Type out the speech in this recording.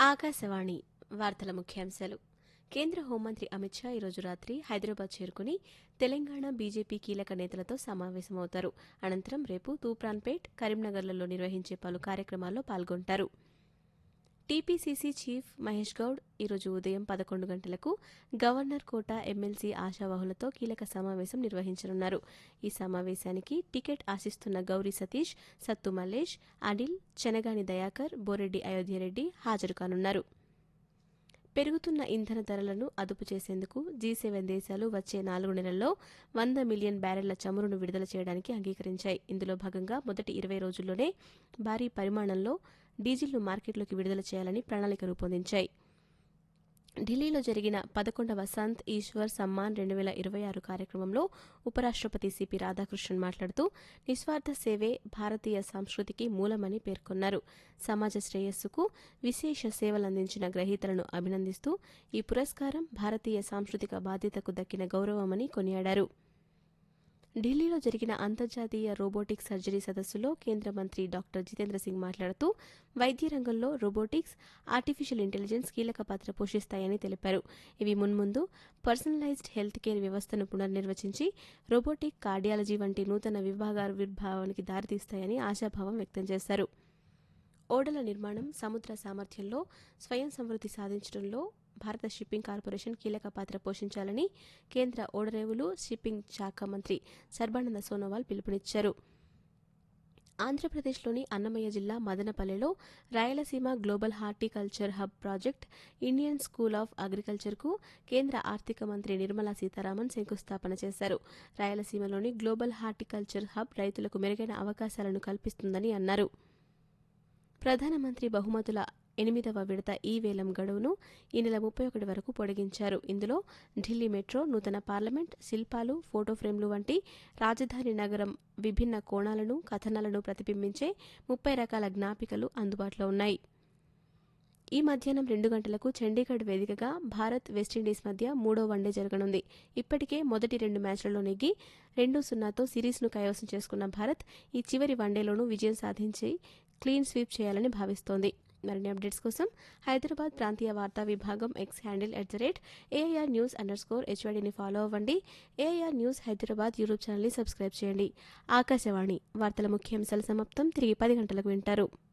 ఆకాశవాణి వార్తల ముఖ్యాంశాలు కేంద్ర హోంమంత్రి అమిత్ షా ఈరోజు రాత్రి హైదరాబాద్ చేరుకుని తెలంగాణ బీజేపీ కీలక నేతలతో సమావేశమవుతారు అనంతరం రేపు తూప్రాన్పేట్ కరీంనగర్లలో నిర్వహించే పలు కార్యక్రమాల్లో పాల్గొంటారు టీపీసీసీ చీఫ్ మహేష్ గౌడ్ ఈరోజు ఉదయం పదకొండు గంటలకు గవర్నర్ కోట ఎమ్మెల్సీ ఆశావాహులతో కీలక సమావేశం నిర్వహించనున్నారు ఈ సమావేశానికి టికెట్ ఆశిస్తున్న గౌరీ సతీష్ సత్తు మల్లేష్ అనిల్ చెనగాని దయాకర్ బోరెడ్డి అయోధ్యరెడ్డి హాజరు కానున్నారు పెరుగుతున్న ఇంధన ధరలను అదుపు చేసేందుకు జీ సెవెన్ దేశాలు వచ్చే నాలుగు నెలల్లో వంద మిలియన్ బ్యారెళ్ల చమురును విడుదల చేయడానికి అంగీకరించాయి ఇందులో భాగంగా మొదటి ఇరవై రోజుల్లోనే భారీ పరిమాణంలో డీజిల్ను మార్కెట్లోకి విడుదల చేయాలని ప్రణాళిక రూపొందించాయి ఢిల్లీలో జరిగిన పదకొండవ సంత్ ఈశ్వర్ సమ్మాన్ రెండు వేల ఇరవై ఆరు కార్యక్రమంలో ఉపరాష్ట్రపతి సిపి రాధాకృష్ణన్ మాట్లాడుతూ నిస్వార్థ సేవే భారతీయ సంస్కృతికి మూలమని పేర్కొన్నారు సమాజ శ్రేయస్సుకు విశేష సేవలందించిన గ్రహీతలను అభినందిస్తూ ఈ పురస్కారం భారతీయ సాంస్కృతిక బాధ్యతకు దక్కిన గౌరవమని కొనియాడారు ఢిల్లీలో జరిగిన అంతర్జాతీయ రోబోటిక్స్ సర్జరీ సదస్సులో కేంద్ర మంత్రి డాక్టర్ జితేంద్ర సింగ్ మాట్లాడుతూ వైద్య రంగంలో రోబోటిక్స్ ఆర్టిఫిషియల్ ఇంటెలిజెన్స్ కీలక పాత్ర పోషిస్తాయని తెలిపారు ఇవి మున్ముందు పర్సనలైజ్డ్ హెల్త్ కేర్ వ్యవస్థను పునర్నిర్వచించి రోబోటిక్ కార్డియాలజీ వంటి నూతన విభాగాల విర్భావానికి దారితీస్తాయని ఆశాభావం వ్యక్తం చేశారు ఓడల నిర్మాణం సముద్ర సామర్థ్యంలో స్వయం సమృద్ధి సాధించడంలో భారత షిప్పింగ్ కార్పొరేషన్ కీలక పాత్ర పోషించాలని కేంద్ర ఓడరేవులు షిప్పింగ్ శాఖ మంత్రి సర్బానంద సోనోవాల్ పిలుపునిచ్చారు ఆంధ్రప్రదేశ్లోని అన్నమయ్య జిల్లా మదనపల్లెలో Rayalaseema global horticulture hub project Indian school of అగ్రికల్చర్కు కేంద్ర ఆర్థిక మంత్రి నిర్మలా సీతారామన్ శంకుస్థాపన చేశారు రాయలసీమలోని గ్లోబల్ హార్టికల్చర్ హబ్ రైతులకు మెరుగైన అవకాశాలను కల్పిస్తుందని అన్నారు ప్రధానమంత్రి బహుమతుల ఎనిమిదవ విడత ఈ వేలం గడువును ఈ నెల ముప్పై ఒకటి వరకు పొడిగించారు ఇందులో ఢిల్లీ మెట్రో నూతన పార్లమెంట్ శిల్పాలు ఫోటో ఫ్రేమ్లు వంటి రాజధాని నగరం విభిన్న కోణాలను కథనాలను ప్రతిబింబించే ముప్పై రకాల జ్ఞాపికలు అందుబాటులో ఉన్నాయి ఈ మధ్యాహ్నం రెండు గంటలకు చండీగఢ్ వేదికగా భారత్ వెస్టిండీస్ మధ్య మూడో వన్డే జరగనుంది ఇప్పటికే మొదటి రెండు మ్యాచ్లలో నెగ్గి రెండు సున్నాతో సిరీస్ను కైవసం చేసుకున్న భారత్ ఈ చివరి వన్డేలోనూ విజయం సాధించి క్లీన్ స్వీప్ చేయాలని భావిస్తోంది మరిన్ని అప్డేట్స్ కోసం హైదరాబాద్ ప్రాంతీయ వార్తా విభాగం X handle at the rate AIR news under score హెచ్వైడీని ఫాలో అవ్వండి ఏఐఆర్ న్యూస్ హైదరాబాద్ యూట్యూబ్ ఛానల్ని సబ్స్క్రైబ్ చేయండి ఆకాశవాణి వార్తల ముఖ్యాంశాల సమాప్తం తిరిగి పది గంటలకు వింటారు